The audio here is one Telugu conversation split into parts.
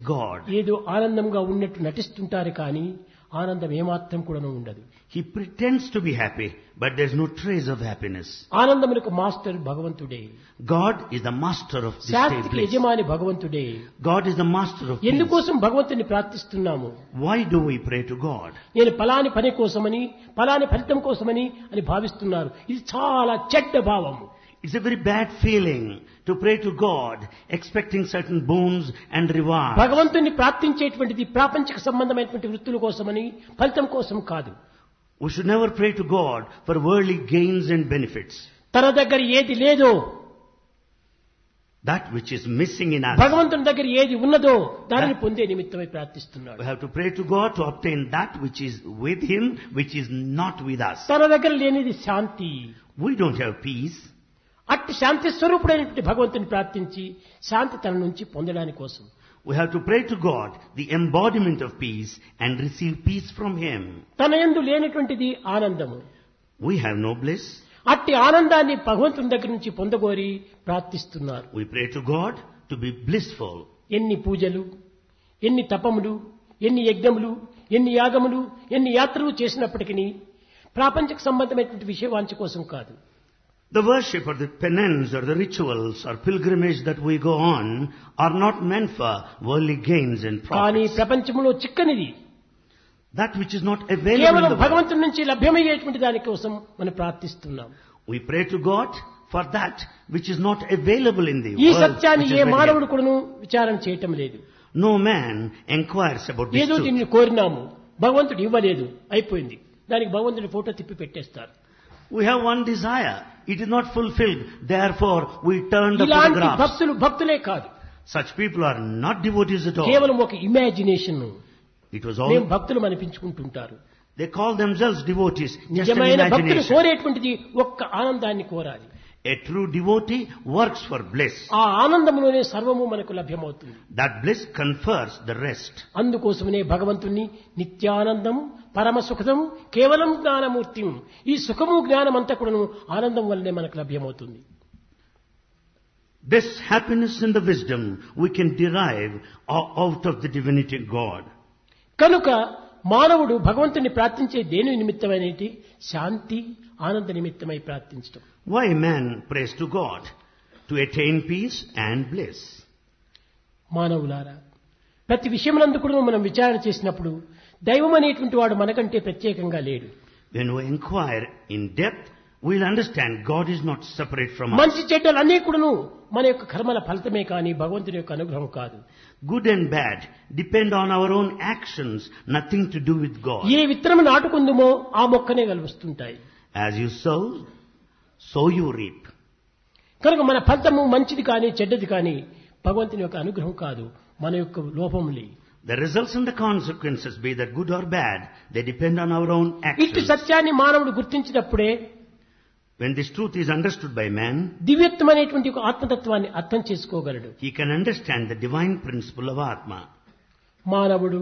God. ఏదో ఆనందంగా ఉన్నట్టు నటిస్తుంటారు కానీ ఆనందం ఏమాత్రం కూడా ఉండదు He pretends to be happy, but there's no trace of happiness. ఆనందములకు మాస్టర్ భగవంతుడే God is the master of this state శాంతికి bliss. యజమాని భగవంతుడే God is the master of peace. ఎందుకోసం భగవంతుని ప్రార్థిస్తున్నాము Why do we pray to God? నేను ఫలాని పని కోసమని ఫలాని ఫలితం కోసమని అని భావిస్తున్నారు ఇది చాలా చెడ్డ భావము It's a very bad feeling to pray to God, expecting certain boons and reward. భగవంతుని ప్రార్థించేటువంటిది ప్రాపంచిక సంబంధమైనటువంటి వృత్తుల కోసమని ఫలితం కోసం కాదు We should never pray to God for worldly gains and benefits. తన దగ్గర ఏది లేదో That which is missing in us. భగవంతుని దగ్గర ఏది ఉన్నదో దానిని పొందే నిమిత్తమై ప్రార్థిస్తున్నాడు We have to pray to God to obtain that which is with Him, which is not with us. తన దగ్గర లేనిది శాంతి We don't have peace. అట్టి శాంతి స్వరూపుడైనటువంటి భగవంతుని ప్రార్థించి శాంతి తన నుంచి పొందడానికి కోసం We have to pray to God, the embodiment of peace, and receive peace from Him. తన యందు లేనటువంటిది ఆనందము We have no bliss. అట్టి ఆనందాన్ని భగవంతుని దగ్గర నుంచి పొందగోరి ప్రార్థిస్తున్నారు We pray to God to be blissful. ఎన్ని పూజలు ఎన్ని తపములు ఎన్ని యజ్ఞములు ఎన్ని యాగములు ఎన్ని యాత్రలు చేసినప్పటికీ ప్రాపంచిక సంబంధమైనటువంటి విషయవాంఛ కోసం కాదు The worship or the penance or the rituals or pilgrimage that we go on are not meant for worldly gains and కానీ profits. ప్రపంచంలో చిక్కనిది That which is not available in కేవలం the world. భగవంతుని నుంచి లభ్యమయ్యేటువంటి దానికోసం మనం ప్రార్థిస్తున్నాం We pray to God for that which is not available in the ఈ world. సత్యాన్ని which is ఏ very మానవుడు కూడాను విచారం చేయటం లేదు No man inquires about this ఏదో truth. దీన్ని కోరినాము భగవంతుడు ఇవ్వలేదు అయిపోయింది దానికి భగవంతుడి ఫోటో తిప్పి పెట్టేస్తారు We have one desire. It is not fulfilled. Therefore, we turn the ఇలాంటి photographs. భక్తులు భక్తులే కాదు Such people are not devotees at all. కేవలం ఒక ఇమాజినేషన్ It was మేము all, భక్తులు అనిపించుకుంటుంటారు they call themselves devotees. Just an నిజమైన భక్తులు imagination. కోరేటువంటిది ఒక్క ఆనందాన్ని కోరాలి A true devotee works for bliss. ఆ ఆనందంలోనే సర్వము మనకు లభ్యమవుతుంది That bliss confers the rest. అందుకోసమనే భగవంతుణ్ణి నిత్యానందం పరమ సుఖదం కేవలం జ్ఞానమూర్తి ఈ సుఖము జ్ఞానం అంతా కూడాను ఆనందం వల్లనే మనకు లభ్యమవుతుంది This happiness and the wisdom we can derive o- out of the divinity of God. కనుక మానవుడు భగవంతుని ప్రార్థించే దేని నిమిత్తమైనటి శాంతి ఆనంద నిమిత్తమై ప్రార్థించడం Why man prays to God? To attain peace and bliss. మానవులారా ప్రతి విషయమునందు కూడా మనం విచారణ చేసినప్పుడు దైవం అనేటువంటి వాడు మనకంటే ప్రత్యేకంగా లేడు When we inquire in depth, we'll understand God is not separate from us. మంచి చెడ్డలన్నీ కూడాను మన యొక్క కర్మల ఫలితమే కానీ భగవంతుని యొక్క అనుగ్రహం కాదు Good and bad depend on our own actions, nothing to do with God. ఏ విత్తనం నాటుకుందుమో ఆ మొక్కనే కలుస్తుంటాయి As you sow, so you reap. కనుక మన ఫలితము మంచిది కానీ చెడ్డది కానీ భగవంతుని యొక్క అనుగ్రహం కాదు మన యొక్క లోపములే The results and the consequences, be that good or bad, they depend on our own ఇట్టి actions. సత్యాన్ని మానవుడు గుర్తించినప్పుడే When this truth is understood by man, దివ్యత్వమైనటువంటి ఒక ఆత్మతత్వాన్ని అర్థం చేసుకోగలడు he can understand the divine principle of Atma. మానవుడు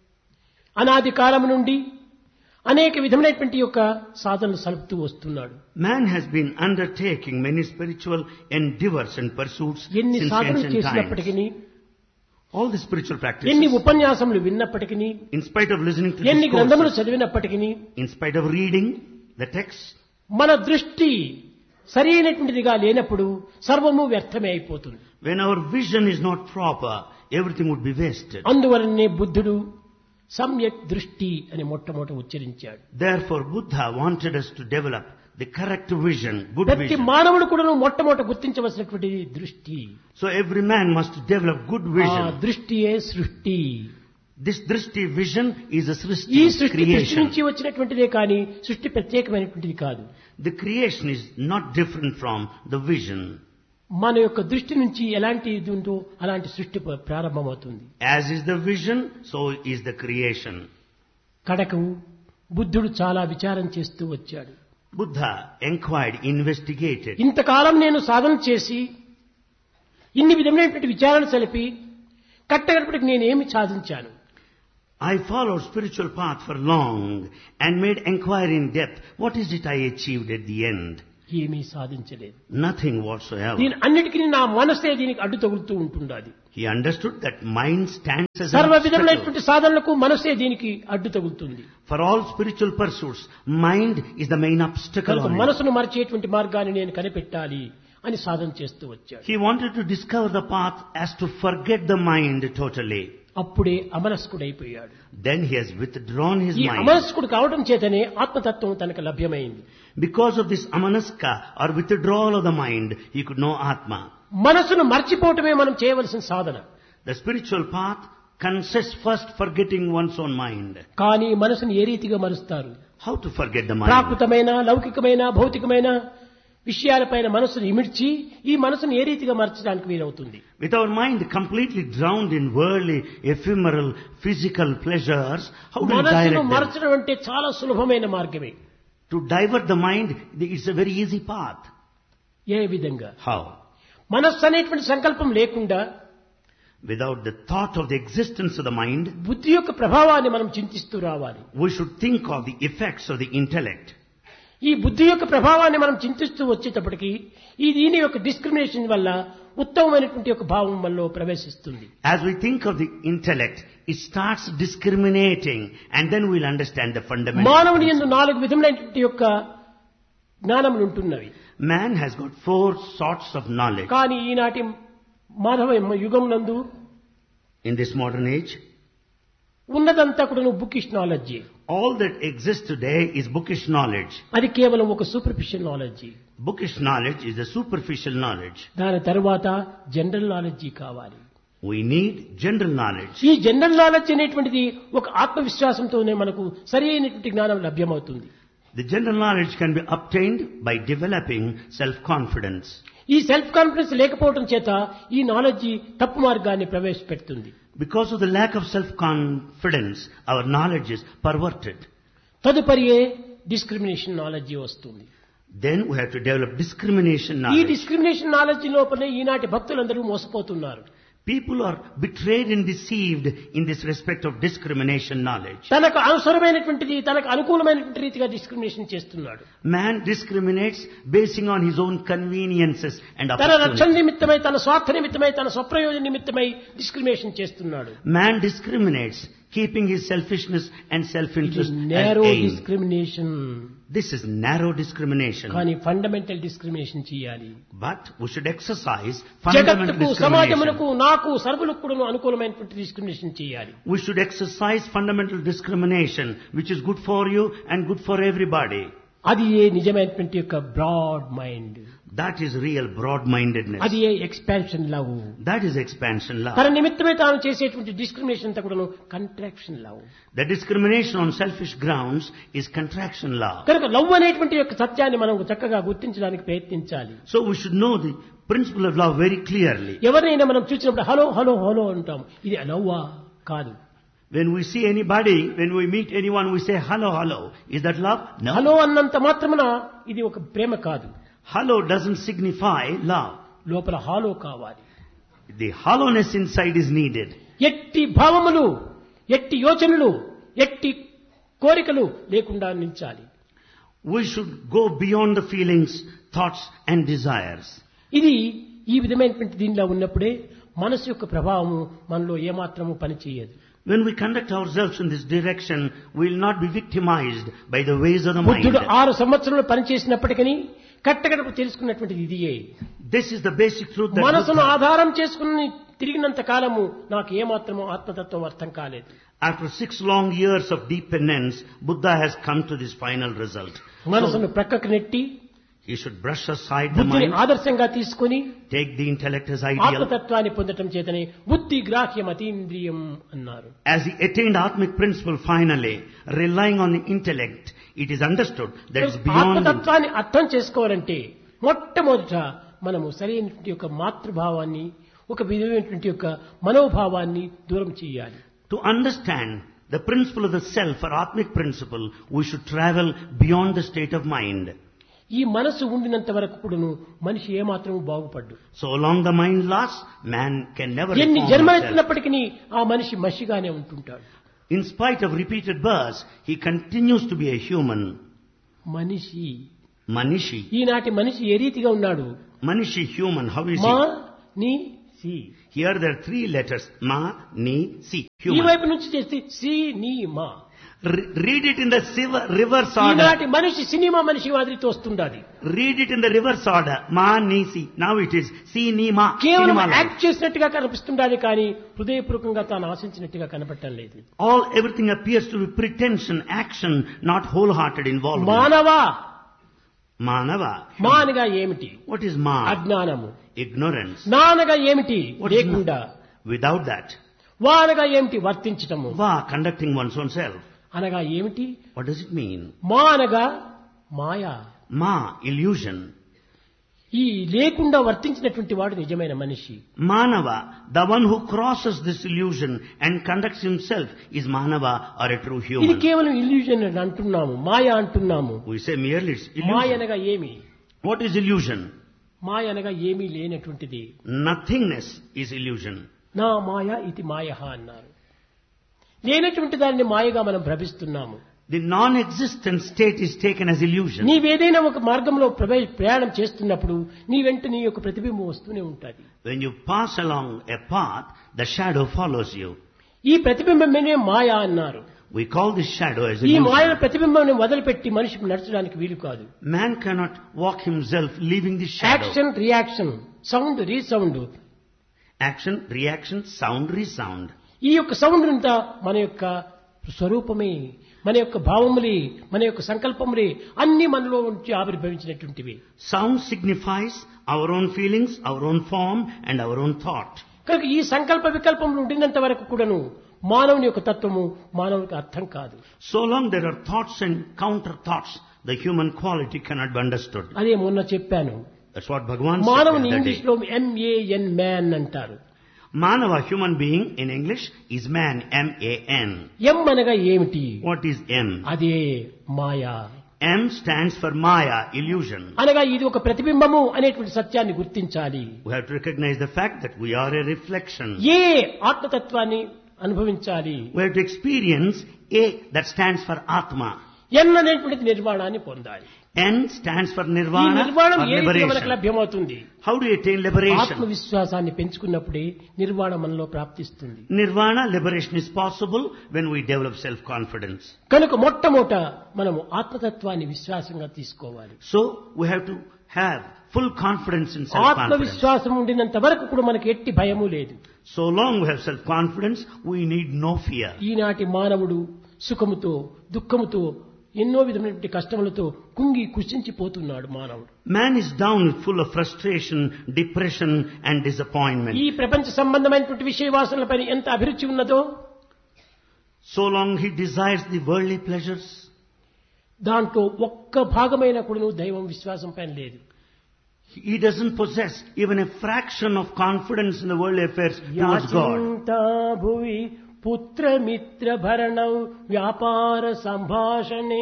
అనాది కాలం నుండి అనేక విధమైనటువంటి యొక్క సాధనలు సలుపుతూ వస్తున్నాడు Man has been undertaking many spiritual endeavors and pursuits ఎన్ని since సాధనలు ancient times. చేసినప్పటికీ All the spiritual ఎన్ని practices, ఉపన్యాసములు విన్నప్పటికీ in spite of listening to ఎన్ని గ్రంథములు discourses, చదివినప్పటికీ in spite of reading the text, మన దృష్టి సరి అయినటువంటిదిగా లేనప్పుడు సర్వము వ్యర్థమే అయిపోతుంది when our vision is not proper, everything would be wasted. అందువలనే బుద్ధుడు సమ్యక్ దృష్టి అని మొట్టమొదట ఉచ్చరించాడు Therefore, Buddha wanted us to develop the correct vision, good ప్రతి vision. మానవుడు కూడా మొట్టమొదట గుర్తించవలసినటువంటి దృష్టి So every man must develop good ఆ vision. దృష్టియే సృష్టి This drishti vision is a ఈ srishti, సృష్టి దృష్టి creation. నుంచి వచ్చినటువంటిదే కానీ సృష్టి ప్రత్యేకమైనటువంటిది కాదు The creation is not different from the vision. మన యొక్క దృష్టి నుంచి ఎలాంటి ఇది ఉందో అలాంటి సృష్టి ప్ర- ప్రారంభమవుతుంది As is the vision, so is the creation. కడకు బుద్ధుడు చాలా విచారం చేస్తూ వచ్చాడు Buddha inquired, investigated. ఇంతకాలం నేను సాధన చేసి ఇన్ని విధమైనటువంటి విచారణ సలిపి కట్టగడపటికి నేనేమి సాధించాను I followed spiritual path for long and made inquiry in depth. What is it I achieved at the end? ఏమీ సాధించలేదు Nothing whatsoever. దీని అన్నిటికీ నా మనసే దీనికి అడ్డు తగులుతూ ఉంటుండాలి He understood that mind stands as an సర్వ obstacle. విధములైనటువంటి సాధనలకు మనసే దీనికి అడ్డు తగులుతుంది For all spiritual pursuits, mind is the main obstacle కనుక on it. మనసును మరచేటువంటి మార్గాన్ని నేను కనిపెట్టాలి అని సాధన చేస్తూ వచ్చాడు He wanted to discover the path as to forget the mind totally. అప్పుడే అమనస్కుడైపోయాడు Then he has withdrawn his ఈ mind. అమనస్కుడు కావడం చేతనే ఆత్మతత్వం తనకు లభ్యమైంది Because of this amanaska or withdrawal of the mind, he could know Atma. మనసును మర్చిపోవటమే మనం చేయవలసిన సాధన The spiritual path consists first forgetting one's own mind. కానీ మనసును ఏ రీతిగా మరుస్తారు How to forget the mind? ప్రాకృతమైన లౌకికమైన భౌతికమైన విషయాలపైన మనసును ఇమిడ్చి ఈ మనసును ఏ రీతిగా మర్చడానికి వీలవుతుంది With our mind completely drowned in worldly, ephemeral, physical pleasures, how do we మనసును direct them? మరచడం అంటే చాలా సులభమైన మార్గమే To divert the mind, it's a very easy path. ఏ విధంగా How? మనస్సు అనేటువంటి సంకల్పం లేకుండా Without the thought of the existence of the mind, బుద్ధి యొక్క ప్రభావాన్ని మనం చింతిస్తూ రావాలి we should think of the effects of the intellect. ఈ బుద్ధి యొక్క ప్రభావాన్ని మనం చింతిస్తూ వచ్చేటప్పటికి ఈ దీని యొక్క డిస్క్రిమినేషన్ వల్ల ఉత్తమమైనటువంటి ఒక భావం మనలో ప్రవేశిస్తుంది As we think of the intellect, it starts discriminating and then we'll understand the fundamental. మానవుని ఎందు నాలుగు విధములైనటువంటి యొక్క జ్ఞానములు ఉంటున్నవి Man has got four sorts of knowledge. కానీ ఈనాటి మానవ యుగం నందు In this modern age, ఉన్నదంతా కూడా bookish knowledge all that exists today is bookish knowledge. అది కేవలం ఒక superficial knowledge Bookish knowledge is a superficial knowledge. దాని తర్వాత జనరల్ నాలెడ్జ్ కావాలి We need general knowledge. ఈ జనరల్ నాలెడ్జ్ అనేటువంటిది ఒక ఆత్మవిశ్వాసంతోనే మనకు సరి అయినటువంటి జ్ఞానం లభ్యమవుతుంది The general knowledge can be obtained by developing self-confidence. ఈ సెల్ఫ్ కాన్ఫిడెన్స్ లేకపోవడం చేత ఈ నాలెడ్జ్ తప్పు మార్గాన్ని ప్రవేశపెడుతుంది Because of the lack of self-confidence, our knowledge is perverted. తదుపరియే డిస్క్రిమినేషన్ నాలెడ్జ్ వస్తుంది Then we have to develop discrimination ఈ knowledge. డిస్క్రిమినేషన్ నాలెడ్జ్ లోపలనే ఈనాటి భక్తులందరూ మోసపోతున్నారు People are betrayed and deceived in this respect of discrimination knowledge. తనకు అవసరమైనటువంటిది తనకు అనుకూలమైనటువంటి రీతిగా డిస్క్రిమినేషన్ చేస్తున్నాడు Man discriminates basing on his own conveniences and తన రక్షణ opportunities. నిమిత్తమై తన స్వార్థ నిమిత్తమై తన స్వప్రయోజన నిమిత్తమై డిస్క్రిమినేషన్ చేస్తున్నాడు Man discriminates, keeping his selfishness and self-interest as narrow aim. Discrimination This is narrow discrimination. కానీ ఫండమెంటల్ డిస్క్రిమినేషన్ చేయాలి But we should exercise fundamental జగత్తుకు discrimination. సమాజమునకు నాకు సర్వులకు కూడా అనుకూలమైనటువంటి డిస్క్రిమినేషన్ చేయాలి We should exercise fundamental discrimination, which is good for you and good for everybody. అది ఏ నిజమైనటువంటి యొక్క broad mind That is real broad-mindedness. అది ఏ expansion love That is expansion love. తన నిమిత్తమే తాను చేసేటువంటి డిస్క్రిమినేషన్ అంతా కూడా contraction love The discrimination on selfish grounds is contraction love. కనుక లవ్ అనేటువంటి యొక్క సత్యాన్ని మనం చక్కగా గుర్తించడానికి ప్రయత్నించాలి So we should know the principle of love very clearly. ఎవరినైనా మనం చూసినప్పుడు హలో హలో హలో అంటాం ఇది లవ్వా కాదు When we see anybody, when we meet anyone, we say hello, hello. Is that love? No. Hello అన్నంత మాత్రమున ఇది ఒక ప్రేమ కాదు Hello doesn't signify love. లోపల హాలో కావాలి The hollowness inside is needed. ఎట్టి భావములు ఎట్టి యోచనలు ఎట్టి కోరికలు లేకుండా నిలిచాలి We should go beyond the feelings, thoughts and desires. ఇది ఈ విధమైనటువంటి దీనిలో ఉన్నప్పుడే మనసు యొక్క ప్రభావము మనలో ఏమాత్రము పనిచేయదు When we conduct ourselves in this direction, we will not be victimized by the ways of the mind. బుద్ధుడు ఆరు సంవత్సరాలు పనిచేసినప్పటికీ కట్టకడకు తెలుసుకున్నటువంటిది ఇదియే This is the basic truth that మనసును Buddha- ఆధారం చేసుకుని తిరిగినంత కాలము నాకు ఏమాత్రము ఆత్మతత్వం అర్థం కాలేదు after six long years of deep penance, Buddha has come to this final result. మనసును ప్రక్కకు నెట్టి He should brush aside the బుద్ధిని mind, ఆదర్శంగా తీసుకుని take the intellect as ideal. ఆత్మతత్వాన్ని పొందటం చేతనే బుద్ధి గ్రాహ్యం అతీంద్రియం అన్నారు As he attained Atmic principle finally, relying on the intellect, it is understood that it's beyond the ఆత్మతత్వాన్ని అర్థం చేసుకోవాలంటే మొట్టమొదట మనము సరైనటువంటి యొక్క మాతృభావాన్ని ఒక విధమైనటువంటి యొక్క మనోభావాన్ని దూరం చేయాలి To understand the principle of the self or Atmic principle, we should travel beyond the state of mind. ఈ మనసు ఉండినంత వరకు కూడాను మనిషి ఏమాత్రము బాగుపడ్డు So long the mind lasts, man can never ఎన్ని reform himself. జన్మలెత్తినప్పటికీ ఆ మనిషి మనిషిగానే ఉంటుంటాడు In spite of repeated births, he continues to be a human. మనిషి Manishi. ఈనాటి మనిషి ఏ రీతిగా ఉన్నాడు Manishi human, how is మా he? ని సి Here there are three letters. Ma, ni, si. ఈ Human. వైపు నుంచి చేస్తే సి నీ మా Re- read it in the siva- reverse order. ఈనాటి మనిషి సినిమా మనిషి మాదిరి తోస్తుండాలి Read it in the reverse order. Ma, ni, si. Now it is si, ni, ma. కేవలం Cinema యాక్ట్ line. చేసినట్టుగా కనిపిస్తుండాలి కానీ హృదయపూర్వకంగా తాను ఆశించినట్టుగా కనపడటం లేదు All, everything appears to be pretension, action, not whole-hearted involvement. మానవా Manava. మా అనగా ఏమిటి What is ma? అజ్ఞానము Ignorance. నా అనగా ఏమిటి What is లేకుండా Without that. వా అనగా ఏమిటి వర్తించటము Va, conducting one's own self. అనగా ఏమిటి What does it mean? మా అనగా మాయా Ma, illusion. ఈ లేకుండా వర్తించినటువంటి వాడు నిజమైన మనిషి Manava, the one who crosses this illusion and conducts himself is Manava or a true ఇది human. కేవలం ఇల్యూజన్ అని అంటున్నాము మాయ అంటున్నాము We say merely it's Maya illusion. అనగా ఏమి What is illusion? మాయ అనగా ఏమీ లేనటువంటిది Nothingness is illusion. నా మాయ ఇది మాయ అన్నారు లేనటువంటి దానిని మాయగా మనం భ్రమిస్తున్నాము The non-existent state is taken as illusion. నీవేదైనా ఒక మార్గంలో ప్రవే- ప్రయాణం చేస్తున్నప్పుడు నీ వెంట నీ యొక్క ప్రతిబింబం వస్తూనే ఉంటుంది When you pass along a path, the shadow follows you. ఈ ప్రతిబింబమే మాయ అన్నారు We call this shadow as ఈ మాయల illusion. ప్రతిబింబం వదిలిపెట్టి మనిషికి నడచడానికి వీలు కాదు Man cannot walk himself leaving the shadow. Action reaction sound resound Action, reaction, sound, resound. ఈ యొక్క సౌండ్ అంతా మన యొక్క స్వరూపమే మన యొక్క భావములే మన యొక్క సంకల్పములే అన్ని మనలో నుంచి ఆవిర్భవించినటువంటివి Sound signifies our own feelings, our own form, and our own thought. కనుక ఈ సంకల్ప వికల్పములు ఉండినంత వరకు కూడాను మానవుని యొక్క తత్వము మానవునికి అర్థం కాదు So long there are thoughts and counter thoughts, the human quality cannot be understood. అదే మొన్న చెప్పాను That's what Bhagavan మానవుని said. that English day. లో ఎంఏఎన్ మ్యాన్ అంటారు Manava, human being, in English, is man, M-A-N. M అనగా ఏమిటి What is M? అదే మాయా M stands for Maya, illusion. అనగా ఇది ఒక ప్రతిబింబము అనేటువంటి సత్యాన్ని గుర్తించాలి We have to recognize the fact that we are a reflection. ఏ ఆత్మతత్వాన్ని అనుభవించాలి We have to experience A that stands for Atma. ఎన్ అనేటువంటిది నిర్వాణాన్ని పొందాలి N stands for ఈ Nirvana నిర్వాణం or ఏ రీతిగా మనకు liberation. లభ్యమవుతుంది How do you attain liberation? ఆత్మవిశ్వాసాన్ని పెంచుకున్నప్పుడే నిర్వాణం మనలో ప్రాప్తిస్తుంది Nirvana, liberation is possible when we develop self-confidence. కనుక మొట్టమొదట మనము ఆత్మతత్వాన్ని విశ్వాసంగా తీసుకోవాలి So, we have to have full confidence in self-confidence. ఆత్మవిశ్వాసం ఉండినంత వరకు కూడా మనకి ఎట్టి భయము లేదు So long we have self-confidence, we need no fear. ఈనాటి మానవుడు సుఖముతో దుఃఖముతో ఎన్నో విధమైనటువంటి కష్టములతో కుంగి కుషించిపోతున్నాడు మానవుడు Man is down full of frustration, depression and disappointment. ఈ ప్రపంచ సంబంధమైనటువంటి విషయ వాసనలపై ఎంత అభిరుచి ఉన్నదో So long he desires the worldly pleasures. దాంట్లో ఒక్క భాగమైన కూడా దైవం విశ్వాసం పైన లేదు He doesn't possess even a fraction of confidence in the worldly affairs towards God. యాచింతా భువి పుత్రమిత్ర భరణం వ్యాపార సంభాషణే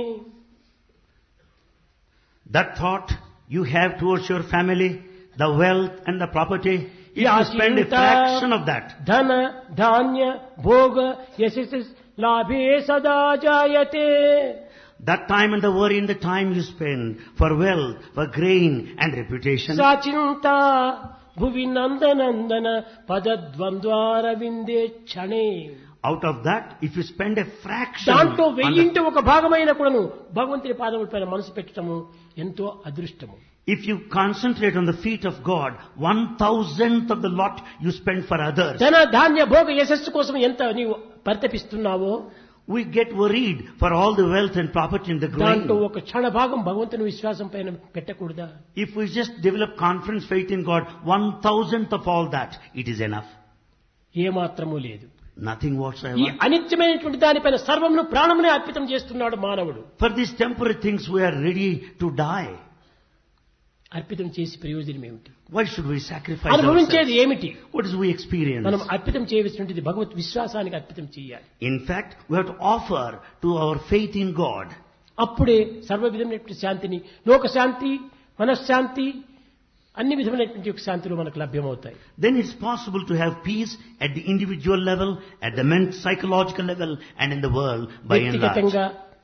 That thought you have towards your family, the wealth and the property, if you spend a fraction of that, ధన ధాన్య భోగ యశస్ లాభే సదా జాయతే that time and the worry and the time you spend for wealth, for gain and reputation, సాచింత Bhuvi నందనందన పదద్వంద్వార విందే క్షణే out of that, if you spend a fraction దాంట్లో on the వెయ్యింటి ఒక భాగమైన కూడాను భగవంతుని పాదముల పైన మనసు పెట్టడము ఎంతో అదృష్టము If you concentrate on the feet of God, one thousandth of the lot you spend for others, ధన ధాన్య భోగ యశస్సు కోసం ఎంత నీవు పరితపిస్తున్నావో we get worried for all the wealth and property in the దాంట్లో grain. ఒక క్షణ భాగం భగవంతుని విశ్వాసం పైన పెట్టకూడదా If we just develop confidence, faith in God, one thousandth of all that, it is enough. ఏమాత్రము లేదు Nothing ఈ whatsoever. అనిత్యమైనటువంటి దానిపైన సర్వమును ప్రాణమునే అర్పితం చేస్తున్నాడు మానవుడు For these temporary things, we are ready to die. అర్పితం చేసి ప్రయోజనం ఏమిటి Why should we sacrifice అనుభవించేది ourselves? ఏమిటి What is we experience? మనం అర్పితం చేయవలసినది భగవత్ విశ్వాసానికి అర్పితం చేయాలి In fact, we have to offer to our faith in God. అప్పుడే సర్వ విధమైనటువంటి శాంతిని లోక శాంతి మనశ్శాంతి అన్ని విధమైనటువంటి యొక్క శాంతులు మనకు లభ్యమవుతాయి Then it's possible to have peace at the individual level, at the mental psychological level, and in the world by and large. వ్యక్తిగతంగా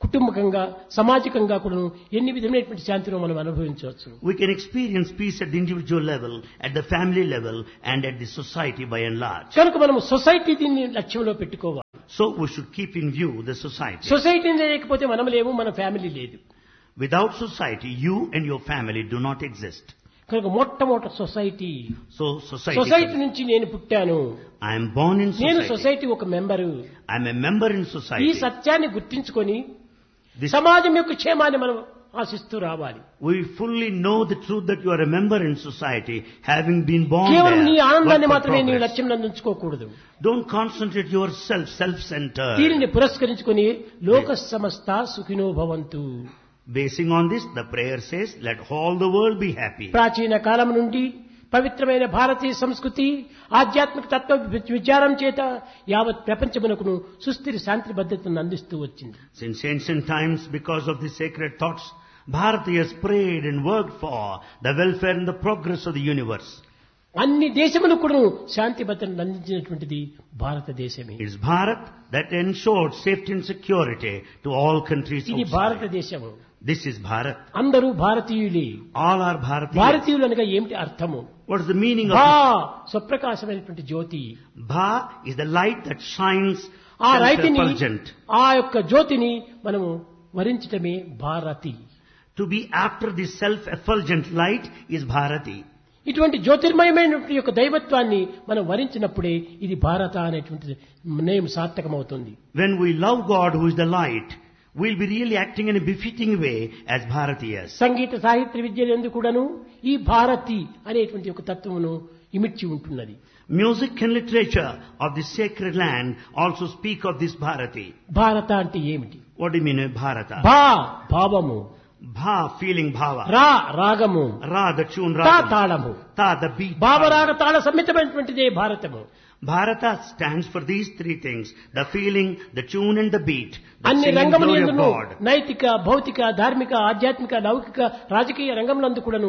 కుటుంబకంగా సామాజికంగా కూడా ఎన్ని విధమైనటువంటి శాంతిని మనం అనుభవించవచ్చు We can experience peace at the individual level, at the family level, and at the society by and large. కనుక మనం సొసైటీ దీన్ని లక్ష్యంలో పెట్టుకోవాలి So we should keep in view the society. Society లేకపోతే మనం లేవు మన ఫ్యామిలీ లేదు Without society, you and your family do not exist. కనుక మొట్టమొదటి సొసైటీ So society. సొసైటీ నుంచి నేను పుట్టాను I am born in నేను society. సొసైటీ ఒక member I am a member in ఈ society. సత్యాన్ని గుర్తించుకొని This, సమాజం యొక్క క్షేమాన్ని మనం ఆశిస్తూ రావాలి we fully know the truth that you are a member in society, having been born కేవలం నీ there. ఆనందాన్ని work for మాత్రమే నీ progress. లక్ష్యం ఉంచుకోకూడదు Don't concentrate yourself, self-centered. దీనిని పురస్కరించుకొని లోక సమస్త సుఖినో భవంతు Basing on this, the prayer says, let all the world be happy. ప్రాచీన కాలం నుండి పవిత్రమైన భారతీయ సంస్కృతి ఆధ్యాత్మిక తత్వ విచారం చేత యావత్ ప్రపంచమునకును సుస్థిర శాంతి భద్రతను అందిస్తూ వచ్చింది Since ancient times, because of the sacred thoughts, Bharati has prayed and worked for the welfare and the progress of the universe. అన్ని దేశములకు శాంతి భద్రతను అందించినటువంటిది భారతదేశమే It's Bharat that ensured safety and security to all countries ఇది outside. భారతదేశము This is Bharat. అందరూ భారతీయులే All are Bharatiyas. భారతీయులు అనగా ఏమిటి అర్థము What is the meaning of భా స్వప్రకాశమైనటువంటి జ్యోతి Bha is the light that shines ఆ రైతిని self-effulgent. ఆ యొక్క జ్యోతిని మనము వరించటమే Bharati To be after the self-effulgent light is Bharati. ఇటువంటి జ్యోతిర్మయమైనటువంటి యొక్క దైవత్వాన్ని మనం వరించినప్పుడే ఇది భారత అనేటువంటి నేమ్ సార్థకమవుతుంది When we love God who is the light, we'll be really acting in a befitting way as Bharatiyas. సంగీత సాహిత్య విద్యలు ఎందుకు కూడాను ఈ భారతి అనేటువంటి ఒక తత్వమును ఇమిడ్చి ఉంటున్నది Music and literature of the sacred land also speak of this Bharati. భారత అంటే ఏమిటి What do you mean by Bharata? భా భావము Bha, feeling bhava. రా రాగము Ra, the tune తా ragam. తాళము Ta, the beat. భావరాగ తాళ సమ్మితమైనటువంటిదే భారతము Bharata stands for these three things. The feeling, the tune and the beat. The అన్ని singing రంగముల glory of యందును God. నైతిక భౌతిక ధార్మిక ఆధ్యాత్మిక లౌకిక రాజకీయ రంగములందు కూడాను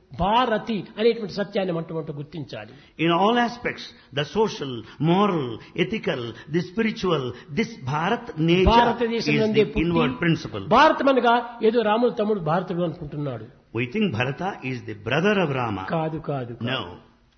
భారతి అనేటువంటి సత్యాన్ని మొట్టమొదట గుర్తించాలి In all aspects, the social, moral, ethical, the spiritual, this Bharat nature భారతదేశం is నందే the inward పుట్టి principle. భారతం అనగా ఏదో రాముడు తమ్ముడు భారతుడు అనుకుంటున్నాడు We think Bharata is the brother of Rama. కాదు కాదు కాదు. No,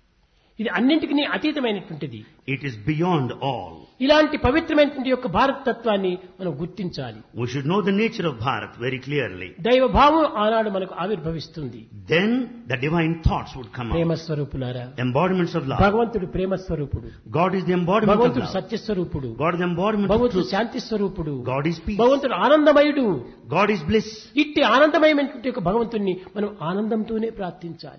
ఇది అన్నింటికి అతీతమైనటువంటిది it is beyond all. ఇలాంటి పవిత్రమైనటువంటి యొక్క భారత తత్వాన్ని మనం గుర్తించాలి We should know the nature of Bharat very clearly. దైవ భావం ఆనాడు మనకు ఆవిర్భవిస్తుంది Then the divine thoughts would come Prema out. స్వరూపులారా Embodiments of love. భగవంతుడు ప్రేమ స్వరూపుడు God is the embodiment of భగవంతుడు love. సత్యస్వరూపుడు God is the embodiment of భగవంతుడు truth. శాంతి స్వరూపుడు God is peace. భగవంతుడు ఆనందమయుడు God is bliss. ఇట్టి ఆనందమయమైనటువంటి యొక్క భగవంతుణ్ణి మనం ఆనందంతోనే ప్రార్థించాలి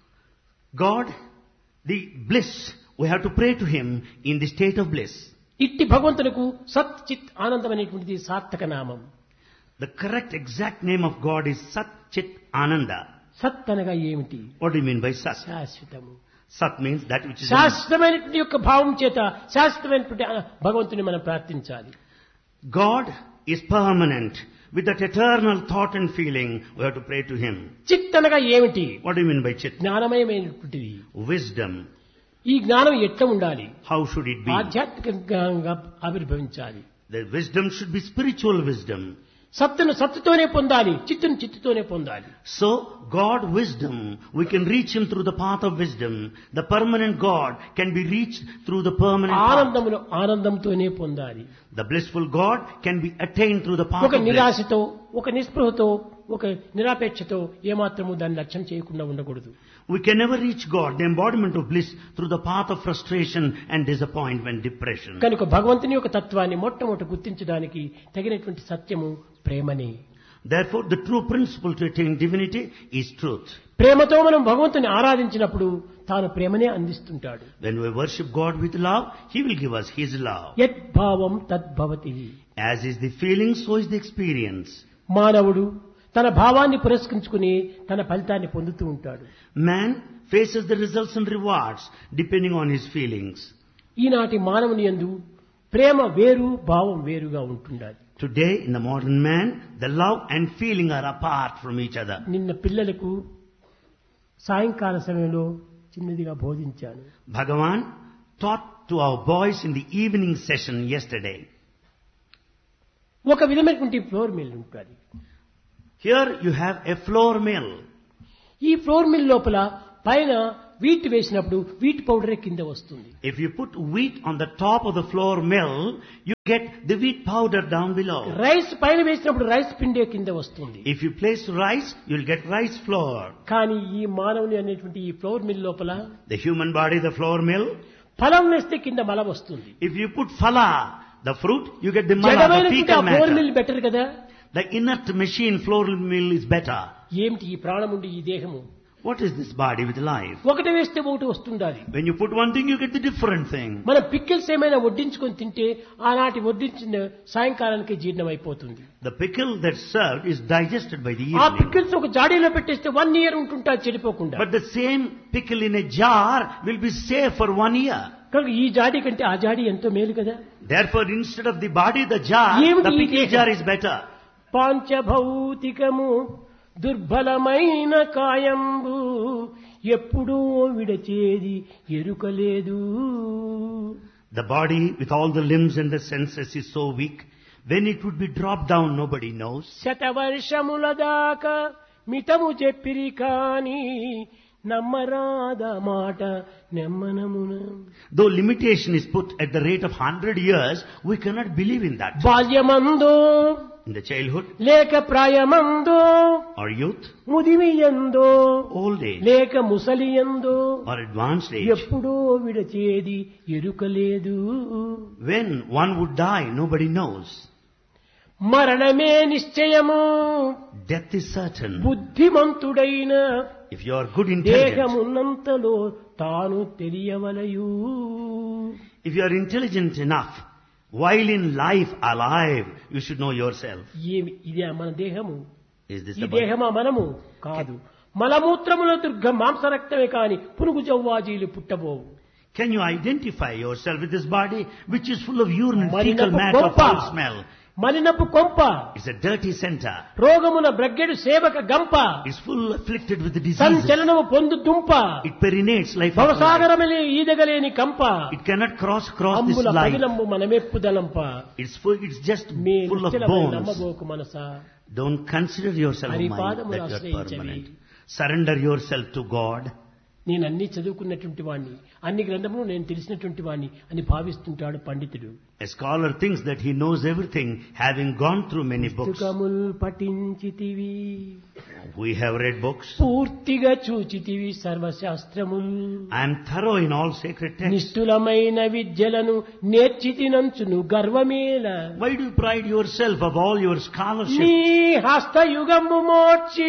God, the bliss, we have to pray to Him in the state of bliss. ఇట్టి భగవంతులకు సత్ చిత్ ఆనందం అనేటువంటిది సార్థక నామం The correct exact name of God is Sat Chit Ananda. సత్ అనగా ఏమిటి What do you mean by Sat? శాశ్వతము Sat means that which is శాశ్వతమైనటువంటి యొక్క భావం చేత శాశ్వతమైనటువంటి ఆ భగవంతుని మనం ప్రార్థించాలి God is permanent. With that eternal thought and feeling, we have to pray to Him. చిత్ అనగా ఏమిటి What do you mean by Chit? జ్ఞానమయమైనటువంటిది Wisdom. ఈ జ్ఞానం ఎట్లా ఉండాలి How should it be? ఆధ్యాత్మికంగా ఆవిర్భవించాలి The wisdom should be spiritual wisdom. సత్తును సత్తుతోనే పొందాలి చిత్తును చిత్తుతోనే పొందాలి So, God wisdom, we can reach Him through the path of wisdom. The permanent God can be reached through the permanent path. ఆనందమును ఆనందంతోనే పొందాలి The blissful God can be attained through the path ఒక of bliss. నిరాశతో ఒక నిస్పృహతో ఒక నిరాపేక్షతో ఏమాత్రము దాన్ని లక్ష్యం చేయకుండా ఉండకూడదు We can never reach God, the embodiment of bliss, through the path of frustration and disappointment, depression. కనుక భగవంతుని యొక్క తత్వాన్ని మొట్టమొదటి గుర్తించడానికి తగినటువంటి సత్యము ప్రేమని Therefore, the true principle to attain divinity is truth. ప్రేమతో మనం భగవంతుని ఆరాధించినప్పుడు తాను ప్రేమనే అందిస్తుంటాడు When we worship God with love, He will give us His love. యద్భావం తద్భవతి As is the feeling, so is the experience. మానవుడు తన భావాన్ని పురస్కరించుకుని తన ఫలితాన్ని పొందుతూ ఉంటాడు Man faces the results and rewards depending on his feelings. ఈనాటి మానవుని యందు ప్రేమ వేరు భావం వేరుగా ఉంటుండాలి Today, in the modern man, the love and feeling are apart from each other. నిన్న పిల్లలకు సాయంకాల సమయంలో చిన్నదిగా బోధించాను Bhagavan taught to our boys in the evening session yesterday. ఒక విధమైనటువంటి ఫ్లోర్ మిల్ ఉంటుంది Here you have a flour mill. ఈ ఫ్లోర్ మిల్ లోపల పైన వీట్ వేసినప్పుడు వీట్ పౌడరే కింద వస్తుంది If you put wheat on the top of the flour mill, you get the wheat powder down below. Rice పైన వేసినప్పుడు రైస్ పిండే కింద వస్తుంది If you place rice, you'll get rice flour. కానీ ఈ మానవుని అనేటువంటి ఈ ఫ్లోర్ మిల్ లోపల The human body, the flour mill. ఫలం వేస్తే కింద మల వస్తుంది If you put phala, the fruit, you get the mala, the జడమైనటువంటి ఆ fecal flour matter. Mill better కదా The inert machine flour mill is better. ఏమిటి ఈ ప్రాణం ఉండి ఈ దేహము What is this body with life? ఒకటి వేస్తే ఒకటి వస్తుండాలి When you put one thing, you get the different thing. మనం పిక్కిల్స్ ఏమైనా వడ్డించుకొని తింటే ఆనాటి వడ్డించిన సాయంకాలానికి జీర్ణం అయిపోతుంది The pickle that's served is digested by the ఆ evening. పిక్కిల్స్ ఒక జాడీలో పెట్టేస్తే వన్ ఇయర్ ఉంటుంటా చెడిపోకుండా But the same pickle in a jar will be safe for one year. కనుక ఈ జాడీ కంటే ఆ జాడీ ఎంతో మేలు కదా Therefore, instead of the body, the jar, ఏమిటి the ఈ pickle దేహం? jar is better. పాంచభౌతికము దుర్బలమైన కాయంబు ఎప్పుడూ విడచేది ఎరుకలేదు The body, with all the limbs and the senses, is so weak. When it would be dropped down, nobody knows. శతవర్షముల దాకా మితము చెప్పిరి కాని నమ్మరాద మాట నెమ్మనమున Though limitation is put at the rate of 100 years, we cannot believe in that. బాల్యమందో In the childhood లేక ప్రాయమందో or youth, ముదిమియందో old age లేక ముసలియందో or advanced age, ఎప్పుడో విడచేది ఎరుకలేదు when one would die, nobody knows. మరణమే నిశ్చయము Death is certain. బుద్ధిమంతుడైన If you are good intelligent, దేహమున్నంతలో తాను తెలియవలయు if you are intelligent enough, while in life alive, you should know yourself. ఏమి ఇదే మన దేహము Is this ఈ the body? దేహమా మనము కాదు మలమూత్రముల దుర్గ మాంసరక్తమే కాని పునుగు జవ్వాజీలు పుట్టబోవు Can you identify yourself with this body which is full of urine and మలినపు fecal matter, గొప్ప. foul smell? మలినపు కొంప It's a dirty center. రోగమున బ్రగ్గెడు సేవక గంప It's full afflicted with diseases. సంచలనము పొందు దుంప It perinates life after life. భవసాగరమలే ఈదగలేని కంప It cannot cross across this అంబుల life. పగిలంబు మనమెప్పుదలంప It's full, it's just me full of నిశ్చలమై bones. నమ్మబోకు Manasa Don't consider yourself a mind హరిపాదములు that you're ఆశ్రయించవి. permanent. Surrender yourself to God. నేను అన్ని చదువుకున్నటువంటి వాణ్ణి అన్ని గ్రంథములు నేను తెలిసినటువంటి వాణ్ణి అని భావిస్తుంటాడు పండితుడు A scholar thinks that he knows everything, having gone through many books. పుస్తకముల్ పఠించితివి We have read books. పూర్తిగా చూచితివి సర్వశాస్త్రముల్ I am thorough in all sacred texts. నిష్ఠులమైన విద్యలను నేర్చితినంచును గర్వమేల Why do you pride yourself of all your scholarship, నీ హస్తయుగము మోర్చి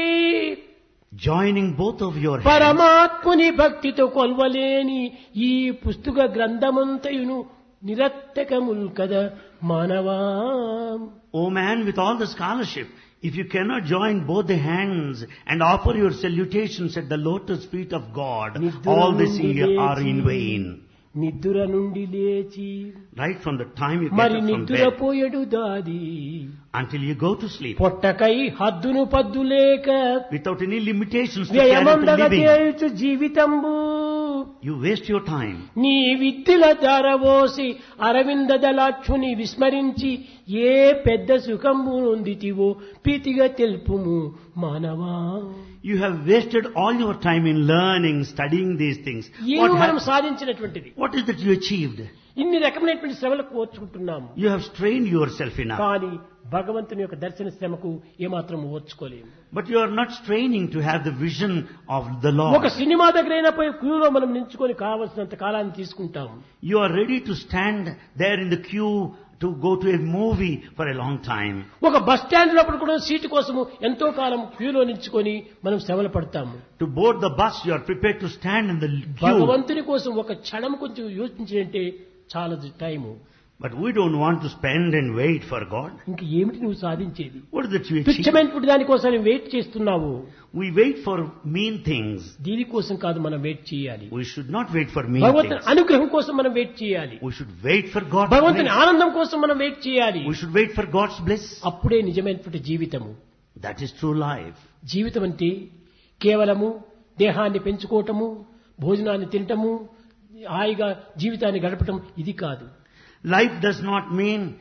joining both of your hands? పరమాత్ముని భక్తితో కొల్వలేని ఈ పుస్తక గ్రంథమంతయును నిరత్తకముల్ కదా మానవా O man, with all the scholarship, if you cannot join both the hands and offer your salutations at the lotus feet of God, నిద్ర all this నుండి are in లేచి, vain. నిద్ర నుండి లేచి Right from the time you get మరి up from నిద్ర bed పోయడు దాది until you go to sleep, పొట్టకై హద్దును పద్దు లేక without any limitations to carry out వ్యయమందగ the living, చేయుచు జీవితంబు you waste your time. నీ విద్యుల ధారవోసి అరవింద దళాక్షుని విస్మరించి ఏ పెద్ద సుఖంబు నొందితివో ప్రీతిగా తెలుపుము మానవా You have wasted all your time in learning, studying these things. ఏమి What, మనం hap- సాధించినటువంటిది what is that you achieved? ఇన్ని రకమైనటువంటి శ్రమలకు ఓర్చుకుంటున్నాము You have strained yourself enough. కానీ భగవంతుని యొక్క దర్శన శ్రమకు ఏమాత్రం ఓర్చుకోలేము But you are not straining to have the vision of the Lord. ఒక సినిమా దగ్గరైనా పోయి క్యూలో మనం నించుకొని కావలసినంత కాలాన్ని తీసుకుంటాము You are ready to stand there in the queue to go to a movie for a long time. ఒక బస్ స్టాండ్ లోపల కూడా సీటు కోసము ఎంతో కాలం క్యూలో నించుకొని మనం శ్రమలు పడతాము To board the bus, you are prepared to stand in the queue. భగవంతుని కోసం ఒక క్షణం కొంచెం యోచించాలంటే చాలా time But we don't want to spend and wait for God. ఇంక ఏమిటి నువ్వు సాధించేది What is that you achieve? తుచ్చమైనటువంటి దానికోసం వెయిట్ చేస్తున్నావు We wait for mean things. దీనికోసం కాదు మనం వెయిట్ చేయాలి We should not wait for mean భగవంతుని things. అనుగ్రహం కోసం మనం వెయిట్ చేయాలి We should wait for God's భగవంతుని grace. ఆనందం కోసం మనం వెయిట్ చేయాలి We should wait for God's bliss. అప్పుడే నిజమైనటువంటి జీవితము That is true life. జీవితం అంటే కేవలము దేహాన్ని పెంచుకోవటము భోజనాన్ని తినటము హాయిగా జీవితాన్ని గడపటం ఇది కాదు Life does not mean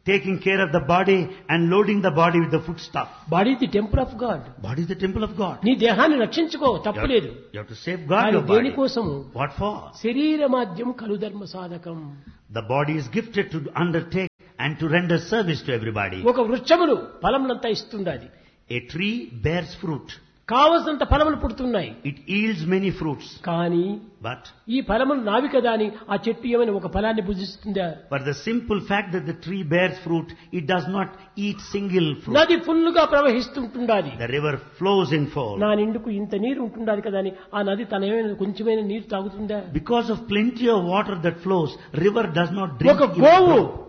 taking care of the body and loading the body with the foodstuff. Body the temple of God Body is the temple of God. నీ దేహాన్ని రక్షించుకో You have, తప్పులేదు you have to safeguard కానీ your body. దేనికోసము What for? శరీర మాధ్యం కలు ధర్మ సాధకం The body is gifted to undertake and to render service to everybody. ఒక వృక్షములు ఫలములంతా ఇస్తుండాలి A tree bears fruit. కావలసినంత ఫలములు పుడుతున్నాయి It yields many fruits. కానీ But ఈ ఫలములు నావి కదా అని ఆ చెట్టు ఏమైనా ఒక ఫలాన్ని భుజిస్తుందా for the simple fact that the tree bears fruit, it does not eat single fruit. నది ఫుల్లుగా ప్రవహిస్తుంటుండాలి The river flows in full. నా నిండుకు ఇంత నీరు ఉంటుండాలి కదా అని ఆ నది తన ఏమైనా కొంచెమైన నీరు తాగుతుందా Because of plenty of water that flows, river does not drink ఒక even గోవు drop.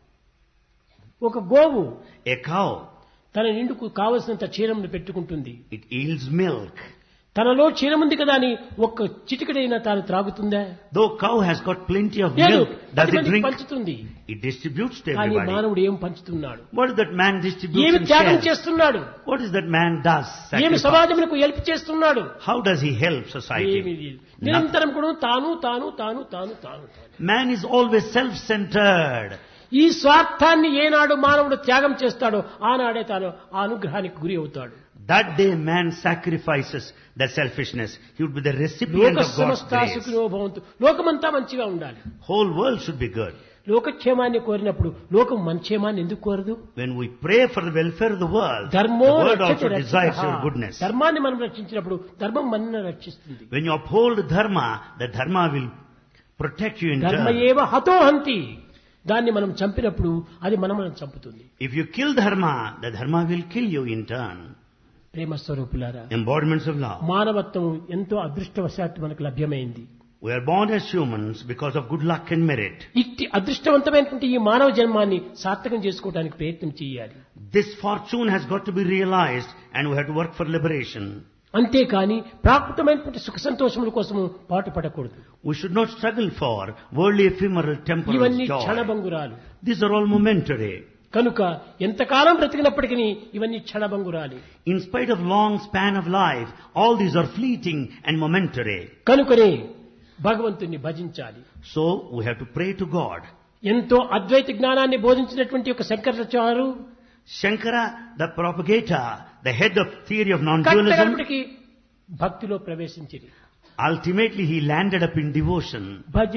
ఒక గోవు A cow, తన నిండుకు కావలసినంత క్షీరమును పెట్టుకుంటుంది it yields milk. తనలో క్షీరముంది కదా అని ఒక్క చిటికడైనా తాను త్రాగుతుందా Though cow has got plenty of లేదు milk, does పది it మందికి drink? పంచుతుంది It distributes to కానీ everybody. మానవుడు ఏం పంచుతున్నాడు What is that man distributes ఏమి and త్యాగం shares? చేస్తున్నాడు What is that man does? ఏమి Sacrifice. సమాజములకు హెల్ప్ చేస్తున్నాడు How does he help ఏమి society? లేదు. నిరంతరం కూడా తాను తాను తాను తాను తాను తాను. Man is always self-centered. ఈ స్వార్థాన్ని ఏనాడు మానవుడు త్యాగం చేస్తాడో ఆనాడే తాను ఆ అనుగ్రహానికి గురి అవుతాడు That day man sacrifices the selfishness. He would be the recipient లోక of God's సమస్త grace. సుఖినో భవంతు లోకమంతా మంచిగా ఉండాలి Whole world should be good. లోకక్షేమాన్ని కోరినప్పుడు లోకం మన క్షేమాన్ని ఎందుకు కోరదు When we pray for the welfare of the world, ధర్మో the world రక్షతి also desires రక్షితః. your goodness. ధర్మాన్ని మనం రక్షించినప్పుడు ధర్మం మనల్ని రక్షిస్తుంది When you uphold dharma, the dharma will protect you in ధర్మ turn. ఏవ హతోహంతి దాన్ని మనం చంపినప్పుడు అది మనం మనం చంపుతుంది If you kill dharma, the dharma will kill you in turn. ప్రేమ స్వరూపులారా Embodiments of love. మానవత్వం ఎంతో అదృష్టవశాత్తు మనకు లభ్యమైంది We are born as humans because of good luck and merit. ఇట్టి అదృష్టవంతమైనటువంటి ఈ మానవ జన్మాన్ని సార్థకం చేసుకోవడానికి ప్రయత్నం చేయాలి This fortune has got to be realized and we have to work for liberation. అంతేకాని ప్రాకృతమైనటువంటి సుఖ సంతోషముల కోసము పాటుపడకూడదు We should not struggle for worldly ephemeral temporal ఇవన్నీ joy. క్షణభంగురాలు These are all momentary. కనుక ఎంతకాలం బ్రతికినప్పటికీ ఇవన్నీ క్షణభంగురాలి In spite of long span of life, all these are fleeting and momentary. కనుకనే భగవంతుణ్ణి భజించాలి So we have to pray to God. ఎంతో అద్వైత జ్ఞానాన్ని బోధించినటువంటి ఒక శంకరాచారు Shankara, the propagator, the head of theory of non-dualism, కట్టగడపటికి భక్తిలో ప్రవేశించింది ultimately he landed up in devotion. భజ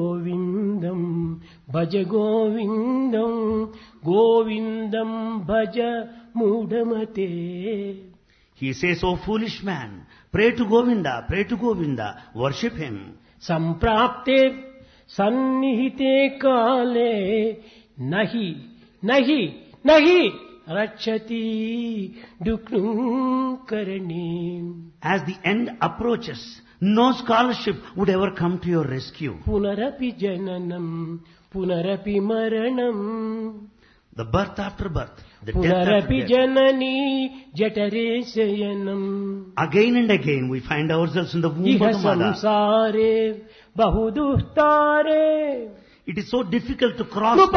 గోవిందం భజ గోవిందం గోవిందం భజ మూఢమతే He says, O foolish man, pray to Govinda, pray to Govinda, worship him. సంప్రాప్తే సన్నిహితే కాలే నహి నహి నహి రక్షతి డుక్నుకరణి As the end approaches, no scholarship would ever come to your rescue. పునరపి జననం పునరపి మరణం The birth after birth, the death after పునరపి death. జననీ జఠరే శయనం Again and again we find ourselves in the womb ఇహ of the mother. సంసారే బహుదుస్తారే It is so difficult to cross